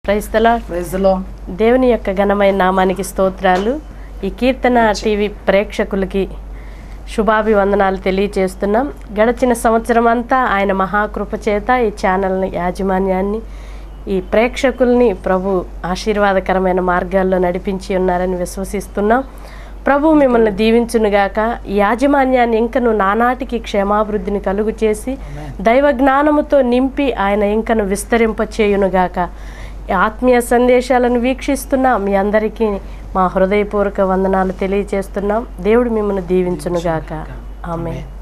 క్రైస్తల ప్రైజ్లో దేవుని యొక్క ఘనమైన నామానికి స్తోత్రాలు ఈ కీర్తన టీవీ ప్రేక్షకులకి శుభాభివందనాలు తెలియచేస్తున్నాం గడిచిన సంవత్సరం అంతా ఆయన మహాకృప చేత ఈ ఛానల్ని యాజమాన్యాన్ని ఈ ప్రేక్షకుల్ని ప్రభు ఆశీర్వాదకరమైన మార్గాల్లో నడిపించి ఉన్నారని విశ్వసిస్తున్నాం ప్రభు మిమ్మల్ని దీవించునుగాక ఈ యాజమాన్యాన్ని ఇంకను నానాటికి క్షేమాభివృద్ధిని కలుగు చేసి దైవ జ్ఞానముతో నింపి ఆయన ఇంకను విస్తరింపచేయునుగాక ఈ ఆత్మీయ సందేశాలను వీక్షిస్తున్న మీ అందరికీ మా హృదయపూర్వక వందనాలు తెలియజేస్తున్నాం దేవుడు మిమ్మల్ని దీవించునుగాక ఆమె